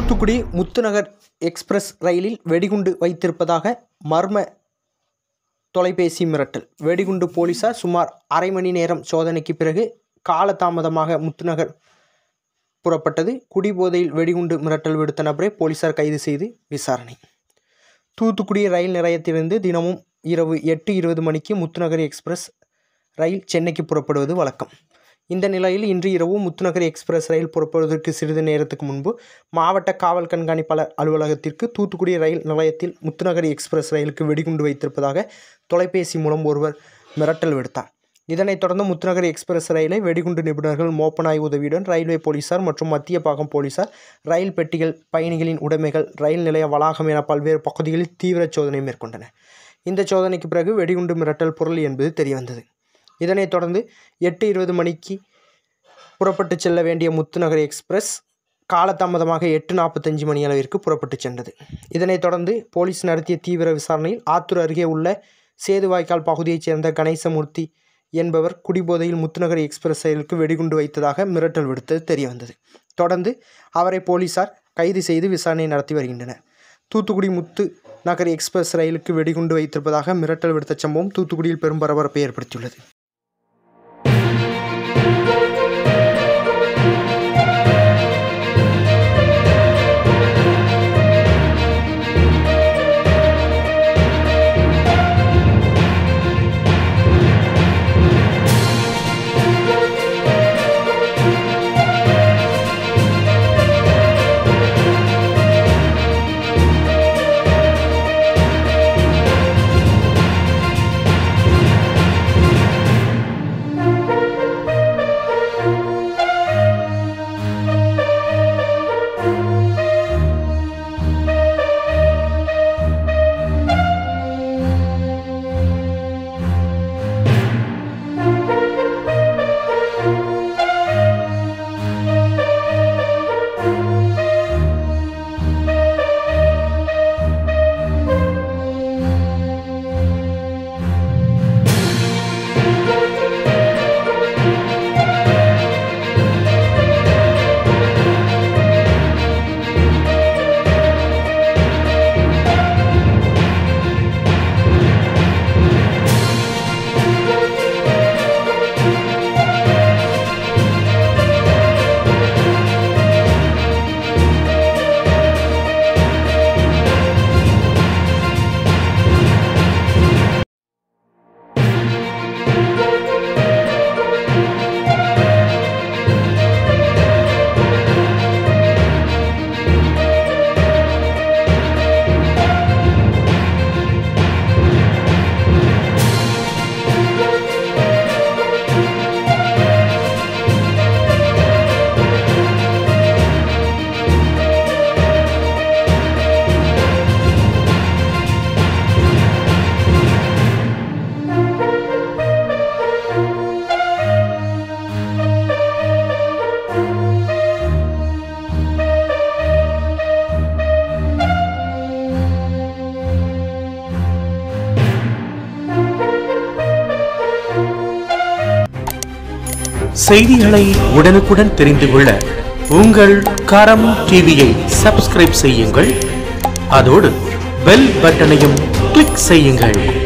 Thoothukudi Muthunagar express ரயிலில் வெடிகுண்டு வைத்திருப்பதாக மர்ம தொலைபேசி மிரட்டல் வெடிகுண்டு போலீசார் சுமார் அரை மணி நேரம் சோதனைக்கு பிறகு காலதாமதமாக முத்துநகர் புறப்பட்டது குடிபோதையில் வெடிகுண்டு மிரட்டல் விடுத்த நபரை போலீசார் கைது செய்து விசாரணை தூத்துக்குடி ரயில் நிலையத்திலிருந்து தினமும் இரவு எட்டு இருபது மணிக்கு முத்துநகர் எக்ஸ்பிரஸ் ரயில் சென்னைக்கு புறப்படுவது வழக்கம் இந்த நிலையில் இன்று இரவு முத்துநகர் எக்ஸ்பிரஸ் ரயில் புறப்படுவதற்கு சிறிது நேரத்துக்கு முன்பு மாவட்ட காவல் கண்காணிப்பாளர் அலுவலகத்திற்கு தூத்துக்குடி ரயில் நிலையத்தில் முத்துநகர் எக்ஸ்பிரஸ் ரயிலுக்கு வெடிகுண்டு வைத்திருப்பதாக தொலைபேசி மூலம் ஒருவர் மிரட்டல் விடுத்தார் இதனைத் தொடர்ந்து முத்துநகர் எக்ஸ்பிரஸ் ரயிலை வெடிகுண்டு நிபுணர்கள் மோப்பனாய் உதவியுடன் ரயில்வே போலீசார் மற்றும் மத்திய பாகம் போலீசார் ரயில் பெட்டிகள் பயணிகளின் உடைமைகள் ரயில் நிலைய வளாகம் என பல்வேறு பகுதிகளில் தீவிர சோதனை மேற்கொண்டனர் இந்த சோதனைக்கு பிறகு வெடிகுண்டு மிரட்டல் பொருள் என்பது தெரியவந்தது இதனைத் தொடர்ந்து எட்டு இருபது மணிக்கு புறப்பட்டு செல்ல வேண்டிய முத்துநகர் எக்ஸ்பிரஸ் காலதாமதமாக எட்டு நாற்பத்தஞ்சு மணி அளவிற்கு புறப்பட்டு சென்றது இதனைத் தொடர்ந்து போலீஸ் நடத்திய தீவிர விசாரணையில் ஆத்தூர் அருகே உள்ள சேதுவாய்க்கால் பகுதியைச் சேர்ந்த கணேசமூர்த்தி என்பவர் குடிபோதையில் முத்துநகர் எக்ஸ்பிரஸ் ரயிலுக்கு வெடிகுண்டு வைத்ததாக மிரட்டல் விடுத்தது தெரியவந்தது தொடர்ந்து அவரை போலீசார் கைது செய்து விசாரணை நடத்தி வருகின்றனர் தூத்துக்குடி முத்து நகர் எக்ஸ்பிரஸ் ரயிலுக்கு வெடிகுண்டு வைத்திருப்பதாக மிரட்டல் விடுத்த சம்பவம் தூத்துக்குடியில் பெரும் பரபரப்பை ஏற்படுத்தியுள்ளது செய்திகளை உடனுக்குடன் தெரிந்து கொள்ள உங்கள் கரம் டிவியை சப்ஸ்கிரைப் செய்யுங்கள் அதோடு பெல் பட்டனையும் கிளிக் செய்யுங்கள்